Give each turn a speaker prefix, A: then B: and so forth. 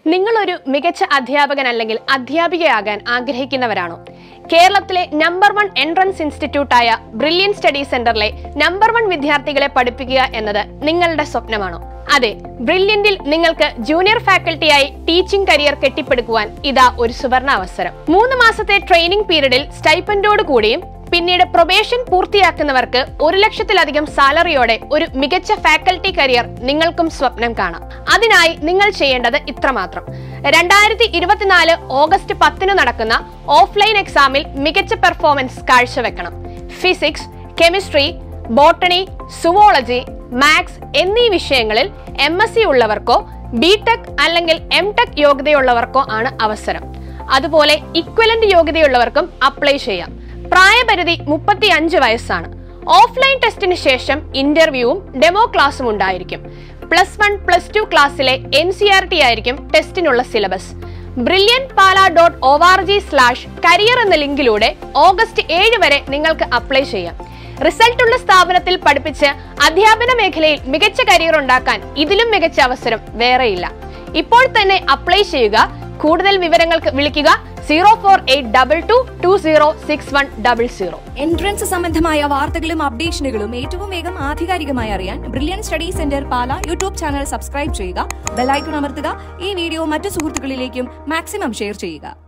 A: നിങ്ങളൊരു മികച്ച അധ്യാപകൻ അല്ലെങ്കിൽ അധ്യാപികയാകാൻ ആഗ്രഹിക്കുന്നവരാണോ കേരളത്തിലെ നമ്പർ വൺ എൻട്രൻസ് ഇൻസ്റ്റിറ്റ്യൂട്ടായ Brilliant Study Centre number one വിദ്യാർത്ഥികളെ പഠിപ്പിക്കുക എന്നത് നിങ്ങളുടെ സ്വപ്നമാണോ അതെ ബ്രില്യന്റിൽ നിങ്ങൾക്ക് ജൂനിയർ ഫാക്കൽറ്റിയായി ടീച്ചിംഗ് കരിയർ കെട്ടിപ്പടുക്കുവാൻ ഇതാ ഒരു സുവർണ അവസരം മൂന്ന് മാസത്തെ ട്രെയിനിംഗ് പീരീഡിൽ സ്റ്റൈപ്പൻഡോട് കൂടിയും പിന്നീട് പ്രൊബേഷൻ പൂർത്തിയാക്കുന്നവർക്ക് ഒരു ലക്ഷത്തിലധികം സാലറിയോടെ ഒരു മികച്ച ഫാക്കൽറ്റി കരിയർ നിങ്ങൾക്കും സ്വപ്നം കാണാം അതിനായി നിങ്ങൾ ചെയ്യേണ്ടത് ഇത്രമാത്രം രണ്ടായിരത്തി ഇരുപത്തിനാല് ഓഗസ്റ്റ് പത്തിന് നടക്കുന്ന ഓഫ്ലൈൻ എക്സാമിൽ മികച്ച പെർഫോമൻസ് കാഴ്ചവെക്കണം physics chemistry botany zoology maths എന്നീ വിഷയങ്ങളിൽ എം എസ് സി ഉള്ളവർക്കോ ബി ടെക് അല്ലെങ്കിൽ എം ടെക് യോഗ്യതയുള്ളവർക്കോ ആണ് അവസരം അതുപോലെ ഇക്വലന്റ് യോഗ്യതയുള്ളവർക്കും അപ്ലൈ ചെയ്യാം പ്രായപരിധി മുപ്പത്തി അഞ്ച് വയസ്സാണ് ഓഫ്ലൈൻ ടെസ്റ്റിന് ശേഷം ഇന്റർവ്യൂവും ഡെമോ ക്ലാസ്സും ഉണ്ടായിരിക്കും പ്ലസ് വൺ പ്ലസ് ടു ക്ലാസ്സിലെ എൻ സി ആർ ടി ആയിരിക്കും ടെസ്റ്റിനുള്ള syllabus Brilliant Pala dot O R G slash career എന്ന ലിങ്കിലൂടെ ഓഗസ്റ്റ് ഏഴ് വരെ നിങ്ങൾക്ക് അപ്ലൈ ചെയ്യാം റിസൾട്ട് ഉള്ള സ്ഥാപനത്തിൽ പഠിപ്പിച്ച് അധ്യാപന മേഖലയിൽ മികച്ച കരിയർ ഉണ്ടാക്കാൻ ഇതിലും മികച്ച അവസരം വേറെയില്ല ഇപ്പോൾ തന്നെ അപ്ലൈ ചെയ്യുക കൂടുതൽ വിവരങ്ങൾക്ക് വിളിക്കുക zero four eight double two two zero six one double zero
B: entrance സംബന്ധമായ വാർത്തകളും അപ്ഡേഷനുകളും ഏറ്റവും വേഗം ആധികാരികമായി അറിയാൻ Brilliant Study Centre Pala YouTube channel subscribe ചെയ്യുക ബെലൈക്കൺ അമർത്തുക ഈ വീഡിയോ മറ്റു സുഹൃത്തുക്കളിലേക്കും മാക്സിമം ഷെയർ ചെയ്യുക